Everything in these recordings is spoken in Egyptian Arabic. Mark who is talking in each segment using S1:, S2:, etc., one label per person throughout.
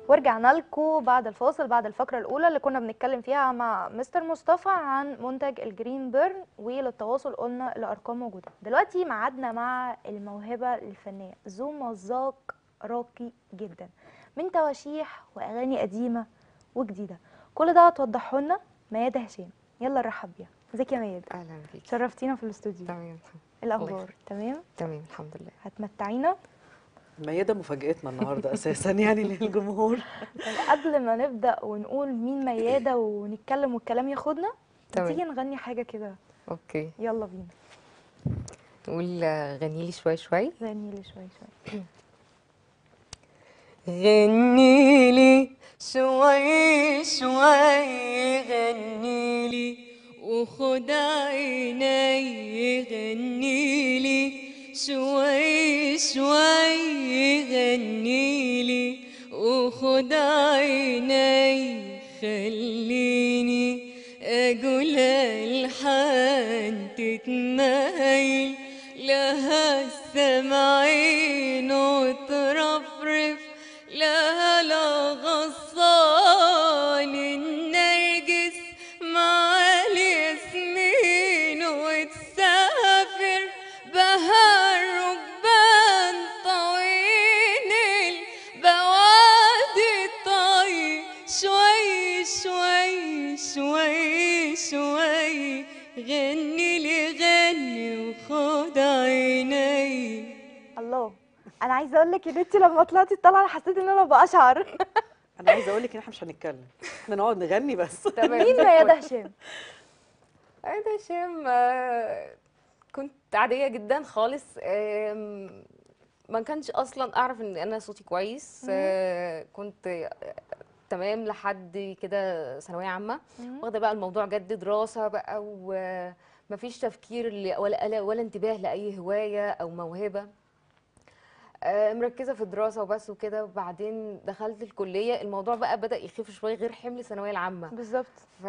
S1: ورجعنا لكم بعد الفاصل بعد الفقرة الأولى اللي كنا بنتكلم فيها مع مستر مصطفى عن منتج الجرين بيرن وللتواصل قلنا الأرقام موجودة دلوقتي معادنا مع الموهبة الفنية ذو مذاق راقي جدا من تواشيح وأغاني قديمة وجديدة كل ده هتوضحه لنا ميادة هشام يلا نرحب بيها ازيك يا ميادة
S2: اهلا بيك
S1: شرفتينا في الاستوديو
S2: تمام
S1: إيه
S2: الله
S1: الأخبار
S2: يخليك.
S1: تمام
S2: تمام الحمد لله
S1: هتمتعينا
S3: ميادة مفاجأتنا النهارده اساسا يعني للجمهور
S1: طب قبل ما نبدأ ونقول مين ميادة ونتكلم والكلام ياخدنا
S2: تمام.
S1: تيجي نغني حاجة كده
S2: اوكي
S1: يلا بينا
S2: نقول آه، غني لي شوي شوي
S1: غني لي شوي شوي
S2: غني لي شوي شوي غني لي وخد عيني غني لي شوي شوي غني لي وخد عيني خليني أقول الحان تتمايل لها السمعين وترفرف لها الغصان النرجس مع الياسمين وتسافر بهار ركبان طويل البوادي طاير شوي شوي شوي شوي غني لي غني وخد عيني
S1: الله انا عايزه اقول لك ان انت لما طلعتي الطلعه حسيت ان انا بقشعر
S3: انا عايزه اقول لك ان احنا مش هنتكلم احنا نقعد نغني بس
S1: مين ميادة هشام
S2: أنا هشام آه، كنت عادية جدا خالص آم، ما كانش أصلا أعرف إن أنا صوتي كويس آه، كنت آه، تمام لحد كده ثانوية عامة واخدة بقى الموضوع جد دراسة بقى ومفيش تفكير ل- ولا ولا انتباه لأي هواية أو موهبة آه، مركزة في الدراسة وبس وكده وبعدين دخلت الكلية الموضوع بقى بدأ يخف شوية غير حمل الثانوية العامة
S1: بالظبط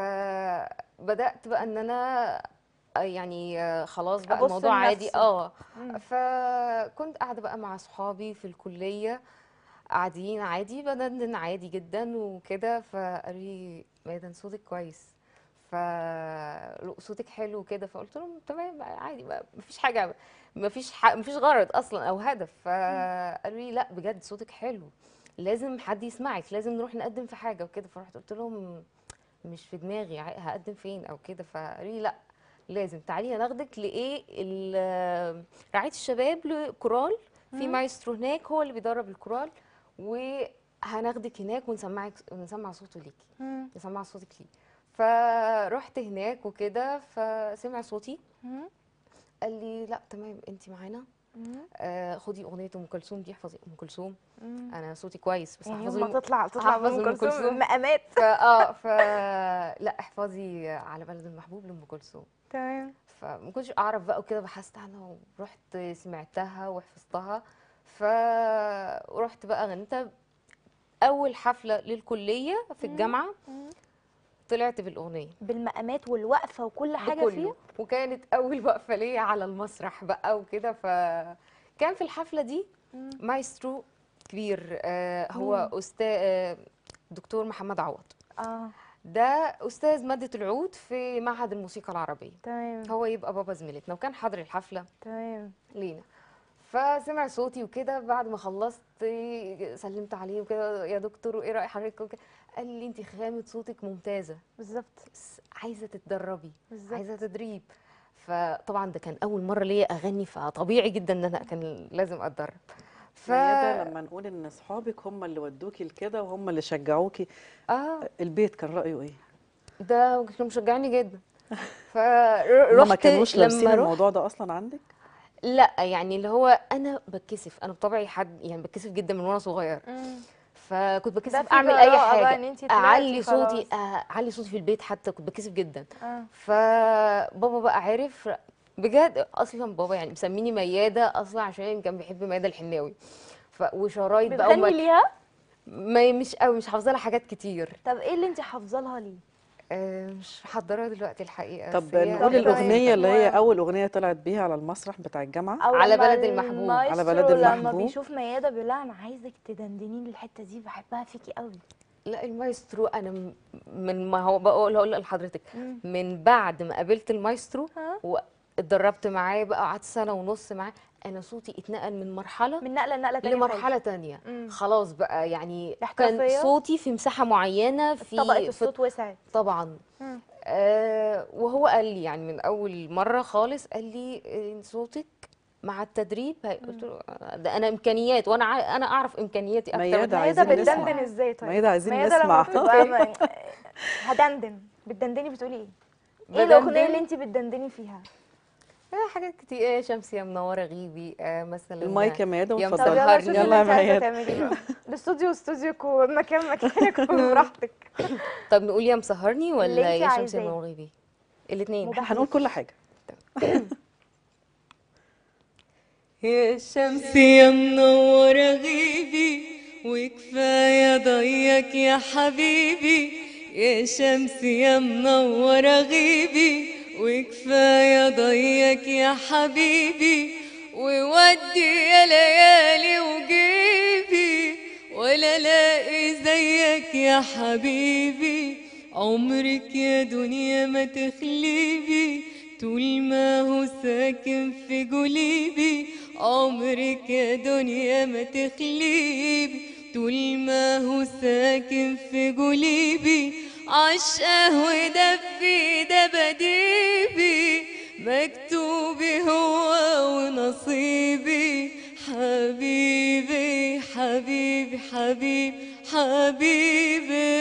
S2: فبدأت بقى ان انا آه، يعني آه، خلاص بقى
S1: أبص
S2: الموضوع عادي
S1: لنفسي.
S2: اه
S1: مم.
S2: فكنت قاعدة بقى مع صحابي في الكلية قاعدين عادي بدندن عادي جدا وكده فقالوا لي ميدان صوتك كويس ف صوتك حلو كده فقلت لهم تمام عادي ما مفيش حاجة مفيش ح... مفيش غرض اصلا او هدف فقالوا لي لا بجد صوتك حلو لازم حد يسمعك لازم نروح نقدم في حاجة وكده فرحت قلت لهم مش في دماغي ع- هقدم فين او كده فقالوا لي لا لازم تعالي هناخدك لايه ال- رعايه الشباب لكورال في مايسترو هناك هو اللي بيدرب الكورال وهناخدك هناك ونسمعك ونسمع صوته ليكي
S1: مم.
S2: نسمع صوتك ليه فرحت هناك وكده فسمع صوتي
S1: مم.
S2: قال لي لا تمام انت معانا
S1: مم.
S2: آه خدي اغنيه ام كلثوم دي احفظي ام كلثوم
S1: مم.
S2: انا صوتي كويس بس
S1: يعني
S2: احفظي
S1: يوم ما تطلع تطلع
S2: هحفظ
S1: ام
S2: أم
S1: كلثوم
S2: كلثوم.
S1: مقامات
S2: فا اه ف لا احفظي على بلد المحبوب لام كلثوم
S1: تمام
S2: فما كنتش اعرف بقى وكده بحثت عنها ورحت سمعتها وحفظتها فرحت بقى غنيتها اول حفله للكليه في الجامعه
S1: مم.
S2: طلعت بالاغنيه
S1: بالمقامات والوقفه وكل حاجه
S2: بكله.
S1: فيها
S2: وكانت اول وقفه ليا على المسرح بقى وكده فكان في الحفله دي
S1: مم.
S2: مايسترو كبير آه هو استاذ آه دكتور محمد عوض
S1: اه
S2: ده استاذ ماده العود في معهد الموسيقى العربيه
S1: تمام
S2: هو يبقى بابا زميلتنا وكان حاضر الحفله
S1: تمام
S2: لينا فسمع صوتي وكده بعد ما خلصت سلمت عليه وكده يا دكتور وايه راي حضرتك وكده قال لي انت خامه صوتك ممتازه
S1: بالظبط
S2: بس عايزه تتدربي
S1: بالظبط.
S2: عايزه تدريب فطبعا ده كان اول مره ليا اغني فطبيعي جدا ان انا كان لازم اتدرب ف
S3: ميادة لما نقول ان اصحابك هم اللي ودوكي لكده وهم اللي شجعوكي
S2: اه
S3: البيت كان رايه ايه؟
S2: ده كان مشجعني جدا
S3: هم
S2: فرحت
S3: ما كانوش لابسين
S2: لما رحت
S3: الموضوع ده اصلا عندك؟
S2: لا يعني اللي هو انا بتكسف انا بطبعي حد يعني بتكسف جدا من وانا صغير
S1: مم.
S2: فكنت
S1: ده
S2: بتكسف
S1: في
S2: اعمل اي
S1: جراءة بقى
S2: حاجه
S1: إن أنتي طلعتي
S2: اعلي
S1: خلاص.
S2: صوتي آه، اعلي صوتي في البيت حتى كنت بتكسف جدا
S1: اه
S2: فبابا بقى عرف بجد اصلا بابا يعني مسميني مياده اصلا عشان كان بيحب مياده الحناوي ف وشرايط بقى
S1: بتغني
S2: وما
S1: ليها
S2: ما مش قوي مش حافظه لها حاجات كتير
S1: طب ايه اللي انت حافظه لها ليه
S2: آه، مش محضرة دلوقتي الحقيقة
S3: طب
S2: بس هي
S3: نقول
S1: طب
S3: الاغنيه اللي هي
S1: هو-
S3: اول اغنيه طلعت بيها على المسرح بتاع الجامعه
S1: أو
S2: على
S1: لما
S2: بلد المحبوب.
S3: على بلد
S1: المايسترو لما
S3: المحبوب.
S1: بيشوف ميادة بيقول لها انا عايزك تدندني لي الحته دي بحبها فيكي قوي
S2: لا المايسترو انا م- من ما هو بقول هقول لحضرتك
S1: مم.
S2: من بعد ما قابلت المايسترو
S1: ها؟
S2: واتدربت معاه بقى قعدت سنه ونص معاه انا صوتي اتنقل من مرحله
S1: من نقله لنقله تانية
S2: لمرحله تانية
S1: مم.
S2: خلاص بقى يعني
S1: الاحترافية؟
S2: كان صوتي في مساحه معينه في
S1: طبقه
S2: في
S1: الصوت وسعت
S2: طبعا
S1: مم.
S2: آه وهو قال لي يعني من اول مره خالص قال لي آه، صوتك مع التدريب هي- قلت له آه، ده انا امكانيات وانا ع- انا اعرف امكانياتي اكتر
S3: ميادة
S2: من-
S1: ميادة
S3: عايزين
S1: بتدندن
S3: نسمع.
S1: ازاي طيب
S3: ميادة عايزين
S1: ميادة
S3: نسمع.
S1: لما بتبقى م- هدندن بتدندني بتقولي ايه ايه الاغنيه
S2: بدندن.
S1: اللي انت بتدندني فيها
S2: آه حاجات كتير آه شمسية منورة غيبي آه مثلا
S3: المايك يا ميادة
S2: يا
S1: طب
S3: واتفضلي
S1: يلا
S2: مسهرني.
S1: شوفي
S3: يلا
S1: اللي
S3: يا
S1: انت عايزه
S3: ميادة
S1: تعمليه بقى الاستوديو استوديوك والمكان مكانك براحتك
S2: طب نقول يا مسهرني
S1: اللي
S2: ولا
S1: انت
S2: يا شمسية
S1: عايزاه.
S2: منورة غيبي الاثنين
S1: مباح.
S3: احنا هنقول كل حاجه
S4: يا شمس يا منورة غيبي وكفاية ضيك يا حبيبي يا شمس يا منورة غيبي وكفاية ضيك يا حبيبي وودي يا ليالي وجيبي ولا لاقي زيك يا حبيبي عمرك يا دنيا ما تخليبي طول ما هو ساكن في قلبي عمرك يا دنيا ما تخليبي طول ما هو ساكن في قلبي عشقه ودفي دبديبي مكتوبي هو ونصيبي حبيبي حبيبي حبيبي حبيبي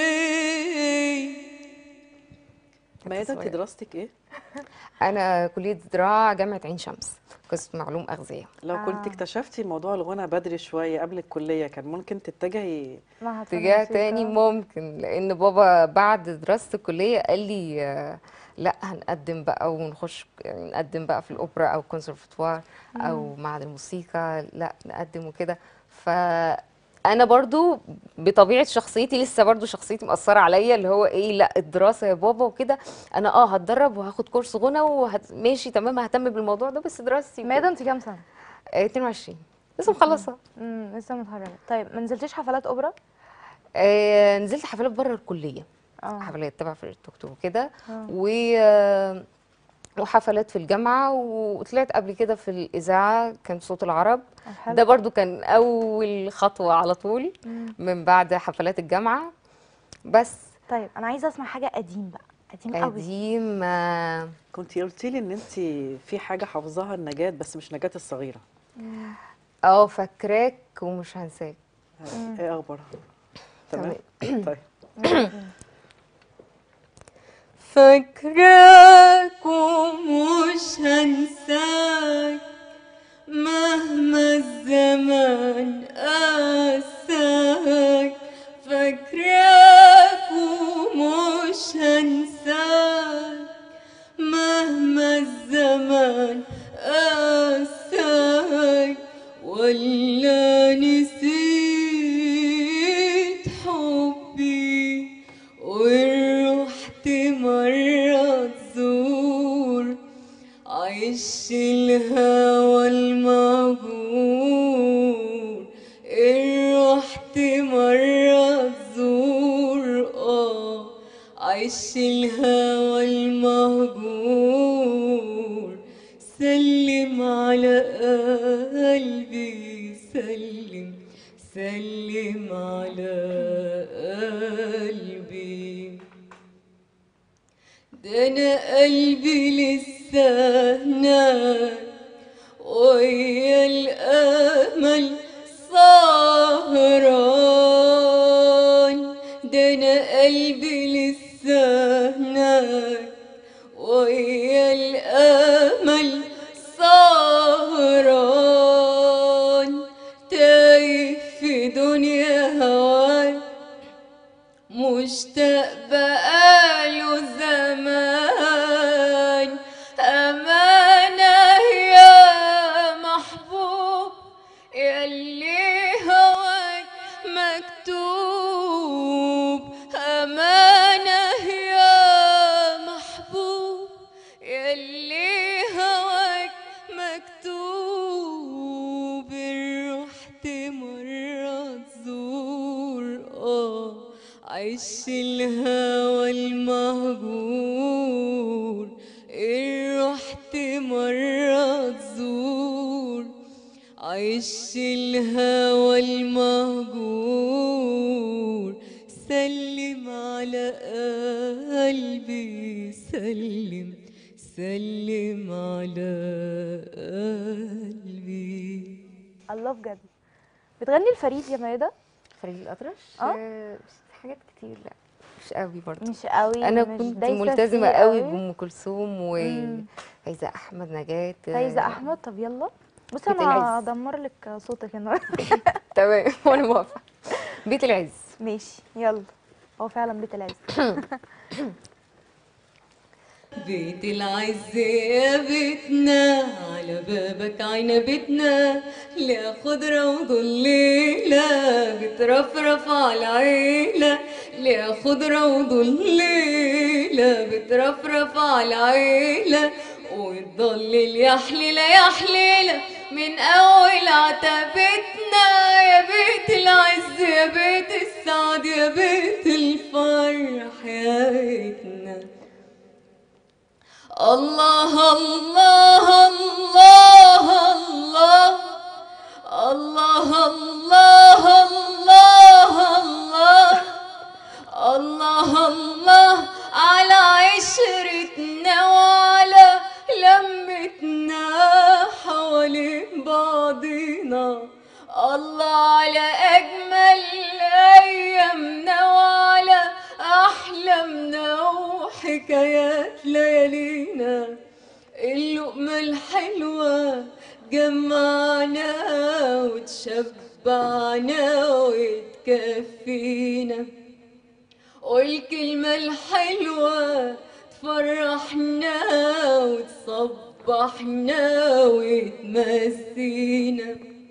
S3: ميادة انت
S2: صغيرة.
S3: دراستك ايه
S2: انا كلية زراعة جامعة عين شمس قسم علوم اغذية
S3: لو
S1: آه.
S3: كنت اكتشفتي موضوع الغنى بدري شويه قبل الكليه كان ممكن تتجهي
S1: معهد
S2: اتجاه
S1: فن
S2: تاني
S1: موسيقى.
S2: ممكن لان بابا بعد دراسة الكلية قال لي آه، لا هنقدم بقى ونخش يعني نقدم بقى في الاوبرا او كونسرفتوار او معهد الموسيقى لا نقدم وكده فانا برضو بطبيعه شخصيتي لسه برضو شخصيتي مأثره عليا اللي هو ايه لا الدراسه يا بابا وكده انا اه هتدرب وهاخد كورس غنى وماشي تمام ههتم بالموضوع ده بس دراستي وكده.
S1: ميادة انت كام سنه
S2: آه، 22 لسه مخلصه
S1: امم لسه متخرجه طيب ما نزلتيش حفلات اوبرا
S2: آه نزلت حفلات بره الكليه
S1: اه
S2: حفلات تبع فرقه توك توك وكده
S1: آه.
S2: و آه، وحفلات في الجامعه وطلعت قبل كده في الاذاعه كان صوت العرب
S1: آه، حلو.
S2: ده برضو كان اول خطوه على طول
S1: مم.
S2: من بعد حفلات الجامعه بس
S1: طيب انا عايزه اسمع حاجه قديم بقى قديم قوي
S2: قديم آه،
S3: كنت قلتي لي ان انت في حاجه حافظاها النجاة بس مش نجاة الصغيره
S2: اه فاكراك ومش هنساك
S3: ايه اخبارها تمام طيب
S4: فاكراك ومش هنساك مهما الزمان قاساك فاكراك ومش هنساك مهما الزمان قاساك ولا نسيت حبي ورحت مرة تزور عش الهوى المهجور رحت مرة تزور اه عش الهوى المهجور سلم على قلبي سلم سلم على قلبي ده انا قلبي لسه هناك ويا الامل سهران ده انا قلبي لسه هناك ويا الامل سهران تايه في دنيا هواك مشتاق بقاله زمان أمانة يا محبوب يلي هواك مكتوب أمانة يا عش الهوى المهجور إن رحت مرة تزور عش الهوى المهجور سلم على قلبي سلم سلم على قلبي
S1: الله بجد بتغني الفريد يا ميادة
S2: فريد الأطرش
S1: آه.
S2: آه، مش حاجات كتير لا مش قوي برضه
S1: مش قوي
S2: انا
S1: مش
S2: كنت
S1: دايسة
S2: ملتزمه
S1: فيه
S2: قوي بام كلثوم
S1: مم.
S2: وفايزه احمد نجاة
S1: فايزة
S2: آه،
S1: احمد طب يلا بصي
S2: بيت
S1: انا
S2: العز.
S1: هدمر لك صوتك النهارده
S2: تمام وانا موافقه بيت العز
S1: ماشي يلا هو فعلا بيت العز
S4: بيت العز يا بيتنا على بابك عنبتنا لا خضرة وضليلة بترفرف على العيلة لا خضرة وضليلة بترفرف على العيلة وتضلل يا حليلة يا حليلة من أول عتبتنا يا بيت العز يا بيت السعد يا بيت الفرح يا بيتنا الله الله الله الله الله الله الله الله الله الله على عشرتنا وعلى لمتنا حوالين بعضنا الله على أجمل أيامنا وعلى أحلامنا وحكايات ليالينا اللقمة الحلوة جمعنا وتشبعنا وتكفينا والكلمة الحلوة تفرحنا وتصبحنا وتمسينا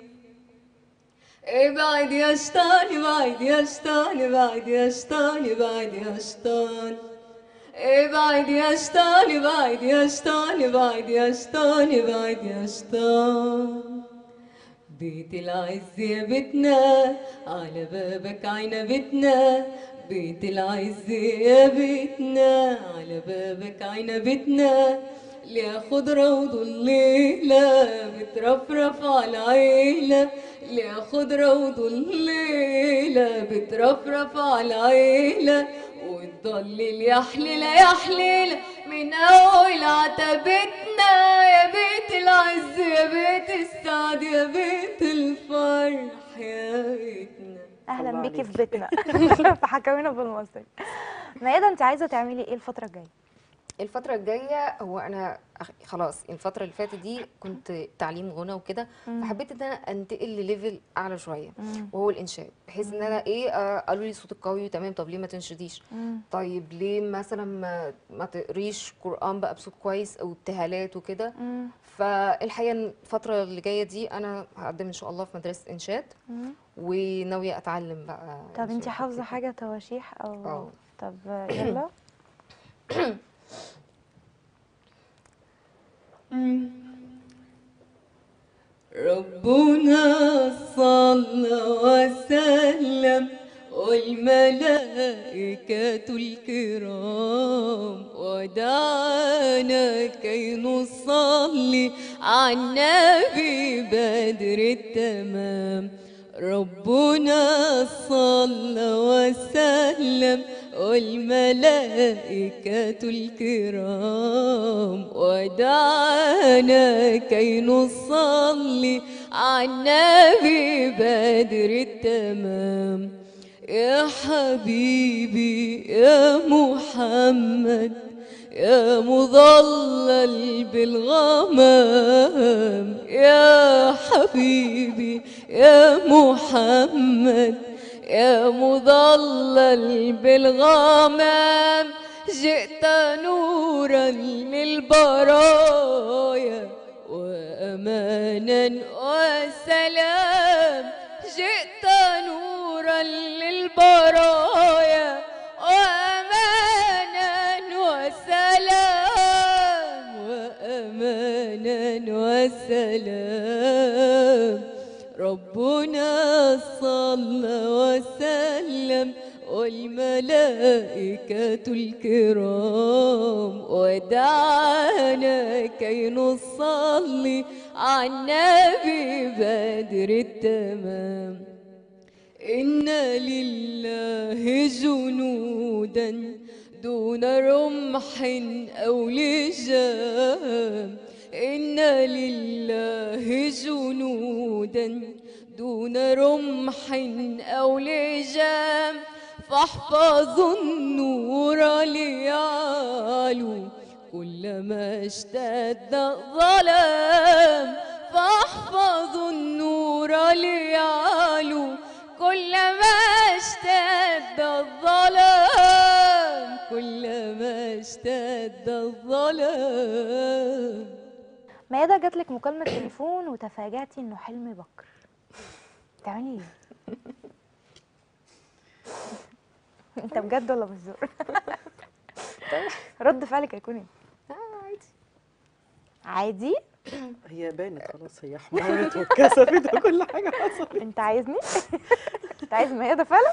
S4: ابعد يا شيطان ابعد يا شيطان ابعد يا شيطان ابعد يا شيطان ابعد يا شيطان ابعد يا شيطان ابعد يا شيطان ابعد يا شيطان بيت العز يا بيتنا على بابك عنبتنا بيت العز يا بيتنا على بابك عنبتنا ليها خضرة وضليلة بترفرف على العيلة ليها خضرة وضليلة بترفرف على العيلة وتضلل يا حليلة يا حليلة من أول عتبتنا يا بيت العز يا بيت السعد يا بيت الفرح يا بيتنا
S1: اهلا
S3: الله
S1: بيكي في
S3: عليكي.
S1: بيتنا في حكاوينا بالمصري ميادة انت عايزة تعملي ايه الفترة الجاية
S2: الفترة الجاية هو أنا أخ- خلاص الفترة اللي فاتت دي كنت تعليم غنى وكده فحبيت إن أنا أنتقل لليفل أعلى شوية وهو الإنشاد بحيث إن أنا إيه آه، قالوا لي صوتك قوي تمام طب ليه ما تنشديش طيب ليه مثلا ما, ما تقريش قرآن بقى بصوت كويس أو ابتهالات وكده فالحقيقة إن الفترة اللي جاية دي أنا هقدم إن شاء الله في مدرسة إنشاد وناوية أتعلم بقى
S1: طب انت
S2: إنشاد
S1: حافظة
S2: وكده.
S1: حاجة تواشيح او
S2: اه.
S1: طب يلا
S4: ربنا صلى وسلم والملائكة الكرام ودعانا كي نصلي على النبي بدر التمام ربنا صلى وسلم والملائكة الكرام ودعانا كي نصلي على النبي بدر التمام يا حبيبي يا محمد يا مظلل بالغمام يا حبيبي يا محمد يا مظلل بالغمام جئت نورا للبرايا وأمانا وسلام جئت نورا للبرايا وأمانا وسلام وأمانا وسلام ربنا صلى وسلم والملائكة الكرام ودعانا كي نصلي على النبي بدر التمام إن لله جنودا دون رمح أو لجام إن لله جنودا دون رمح أو لجام فاحفظوا النور ليعلو كلما اشتد الظلام فاحفظوا النور ليعلو كلما اشتد الظلام كلما اشتد الظلام
S1: ميادة جاتلك مكالمة تليفون وتفاجأتي انه حلمي بكر بتعملي ايه؟ انت بجد ولا بهزار؟ رد فعلك هيكون ايه؟
S2: عادي
S1: عادي
S3: هي بانت خلاص هي حمرت واتكسفت وكل حاجه حصلت
S1: انت عايزني؟ انت عايز ميادة فعلا؟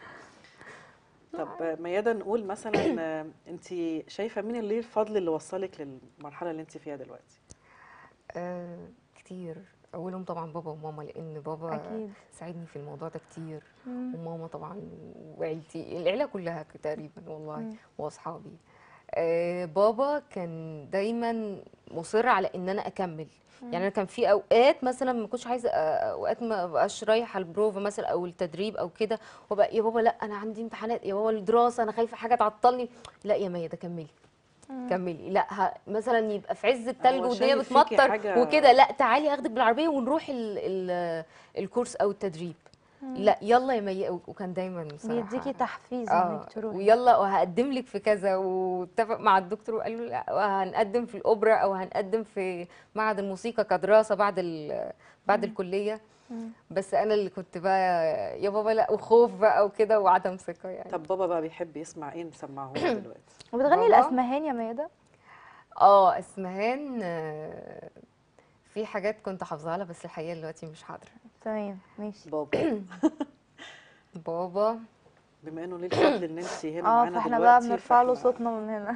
S3: طب ميادة نقول مثلا انت شايفه مين اللي ليه الفضل اللي وصلك للمرحله اللي انت فيها دلوقتي
S2: آه كتير اولهم طبعا بابا وماما لان بابا
S1: أكيد.
S2: ساعدني في الموضوع ده كتير
S1: مم.
S2: وماما طبعا وعيلتي العيله كلها تقريبا والله
S1: مم.
S2: واصحابي آه بابا كان دايما مصر على ان انا اكمل يعني انا كان في اوقات مثلا ما كنتش عايزه آه، اوقات ما بقاش رايحه البروفا مثلا او التدريب او كده وبقى يا بابا لا انا عندي امتحانات يا بابا الدراسه انا خايفه حاجه تعطلني لا يا ميادة كملي كملي لا ه... مثلا يبقى في عز التلج
S3: هو
S2: والدنيا
S3: شايف فيكي
S2: بتمطر
S3: حاجة-
S2: وكده لا تعالي اخدك بالعربيه ونروح ال... ال... الكورس او التدريب لا يلا يا مي وكان دايما بصراحه
S1: بيديكي تحفيز
S2: اه
S1: انك تروحي
S2: ويلا وهقدم لك في كذا واتفق مع الدكتور وقال له لا وهنقدم في الاوبرا او هنقدم في معهد الموسيقى كدراسه بعد ال... بعد الكليه
S1: مم.
S2: بس انا اللي كنت بقى يا بابا لا وخوف بقى وكده وعدم ثقه يعني
S3: طب بابا بقى بيحب يسمع ايه نسمعه له دلوقتي
S1: وبتغني
S2: بابا؟
S1: الاسمهان يا ميادة؟
S2: اه اسمهان آه، في حاجات كنت حافظاها لها بس الحقيقه دلوقتي مش حاضره
S1: تمام ماشي
S3: بابا
S2: بابا
S3: بما انه ليه الفضل ان انت هنا
S1: اه
S3: معانا
S1: فاحنا بقى
S3: دلوقتي
S1: بنرفع له
S3: فإحنا-
S1: صوتنا من هنا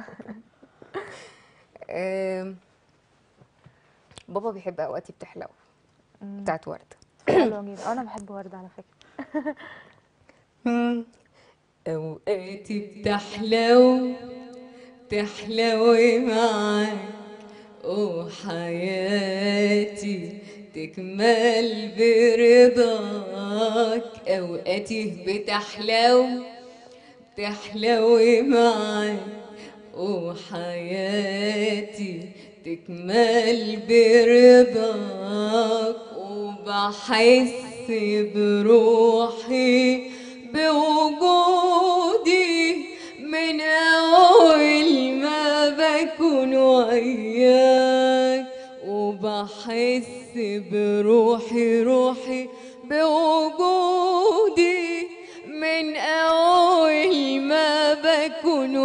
S2: آم، بابا بيحب اوقاتي بتحلو
S1: مم.
S2: بتاعت ورده
S1: حلوة جدا انا بحب وردة على فكرة
S4: أوقاتي بتحلو تحلو معاك وحياتي تكمل برضاك أوقاتي بتحلو تحلو معاك وحياتي تكمل برضاك وبحس بروحي بوجودي من أول ما بكون وياك وبحس بروحي روحي بوجودي من أول ما بكون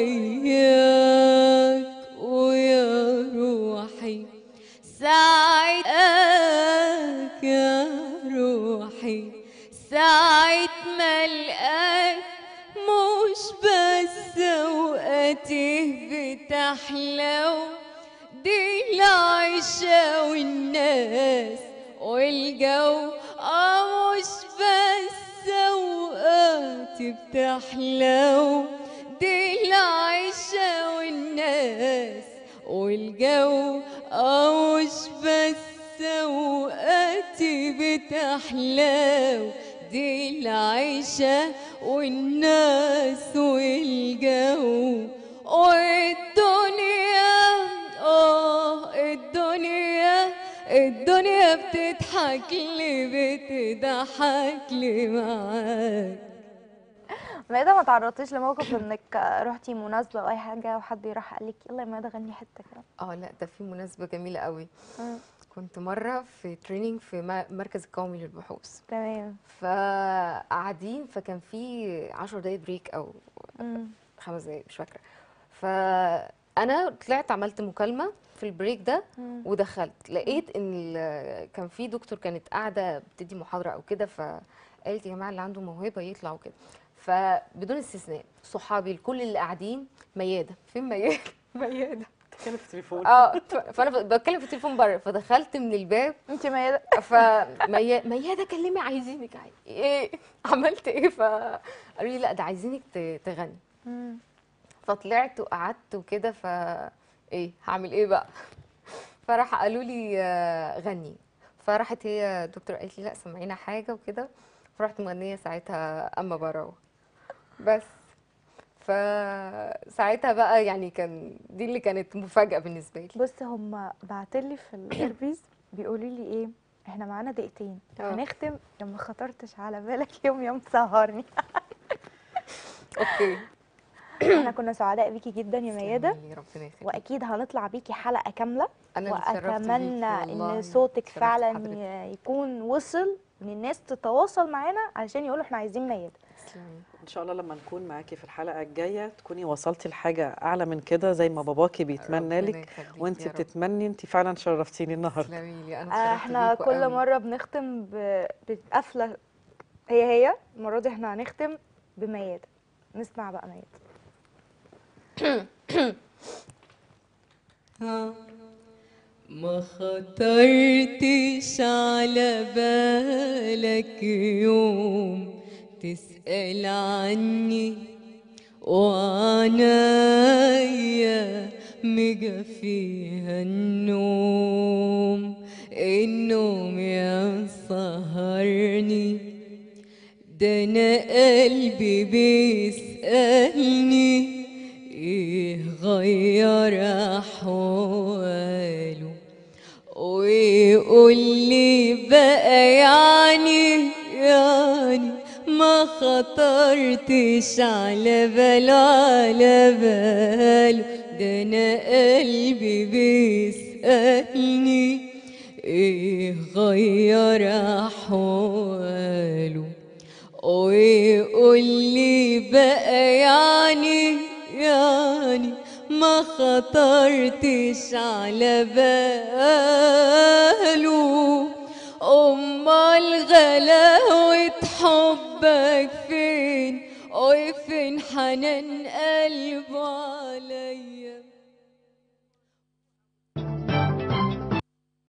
S4: وياك ويا روحي ساعتك يا روحي ساعة ما القاك مش بس اوقاتي بتحلو دي العيشة والناس والجو اه مش بس اوقاتي بتحلو دي العيشة والناس والجو اه مش بس اوقاتي بتحلو دي العيشة والناس والجو والدنيا اه الدنيا الدنيا بتضحك لي بتضحك لي معاك
S1: ميادة ما تعرضتيش لموقف انك رحتي مناسبة او اي حاجة وحد راح قال لك يلا يا ميادة غني حتة كده
S2: اه لا ده في مناسبه جميله قوي
S1: مم.
S2: كنت مره في تريننج في م- مركز القومي للبحوث
S1: تمام
S2: فقاعدين فكان في 10 دقايق بريك او
S1: مم.
S2: خمس دقايق مش فاكره فانا طلعت عملت مكالمه في البريك ده
S1: مم.
S2: ودخلت لقيت ان ال- كان في دكتور كانت قاعده بتدي محاضره او كده فقالت يا جماعه اللي عنده موهبه يطلع وكده فبدون استثناء صحابي الكل اللي قاعدين مياده فين مياده مياده
S3: كان في التليفون
S2: اه ف- فانا ب- بتكلم في التليفون بره فدخلت من الباب
S1: انت ميادة
S2: فميادة ميادة كلمي عايزينك عاي- ايه عملت ايه فقالوا لي لا ده عايزينك ت- تغني
S1: مم.
S2: فطلعت وقعدت وكده ف ايه هعمل ايه بقى فراح قالوا لي آه، غني فراحت هي الدكتور قالت لي لا سمعينا حاجه وكده فرحت مغنيه ساعتها اما براوه بس فساعتها بقى يعني كان دي اللي كانت مفاجاه بالنسبه لي
S1: بص هم بعتلي في الايربيز بيقولوا لي ايه احنا معانا دقيقتين
S2: اه.
S1: هنختم يا ما خطرتش على بالك يوم يوم تسهرني
S2: اوكي
S1: احنا كنا سعداء بيكي جدا يا ميادة
S2: تسلمي لي، ربنا يخليك
S1: واكيد هنطلع بيكي حلقة كاملة
S2: انا اللي اتشرفت بيكي
S1: واتمنى
S2: والله.
S1: ان صوتك
S2: اتشرفت
S1: فعلا
S2: بحضرتك.
S1: ي- يكون وصل ان الناس تتواصل معانا علشان يقولوا احنا عايزين ميادة
S2: تسلمي.
S3: ان شاء الله لما نكون معاكي في الحلقه الجايه تكوني وصلتي لحاجه اعلى من كده زي ما باباكي بيتمنى
S2: ربنا
S3: لك
S2: يخليك
S3: وانت
S2: يا رب.
S3: بتتمني انت فعلا شرفتيني النهارده
S2: تسلمي لي انا
S1: آه،
S2: اتشرفت
S1: احنا
S2: بيكوا
S1: كل
S2: قوي.
S1: مرة بنختم ب- بقفلة هي هي المرة دي احنا هنختم بميادة نسمع بقى ميادة
S4: ما خطرتش على بالك يوم تسأل عني وعنايا مجفيها النوم النوم يا سهرني ده انا قلبي بيسألني ايه غير احواله ويقول لي بقى يعني يعني ما خطرتش على باله على باله ده انا قلبي بيسألني ايه غير احواله ويقول لي بقى يعني يعني ما خطرتش على باله امال غلاوة حبك فين وفين حنان قلبه عليا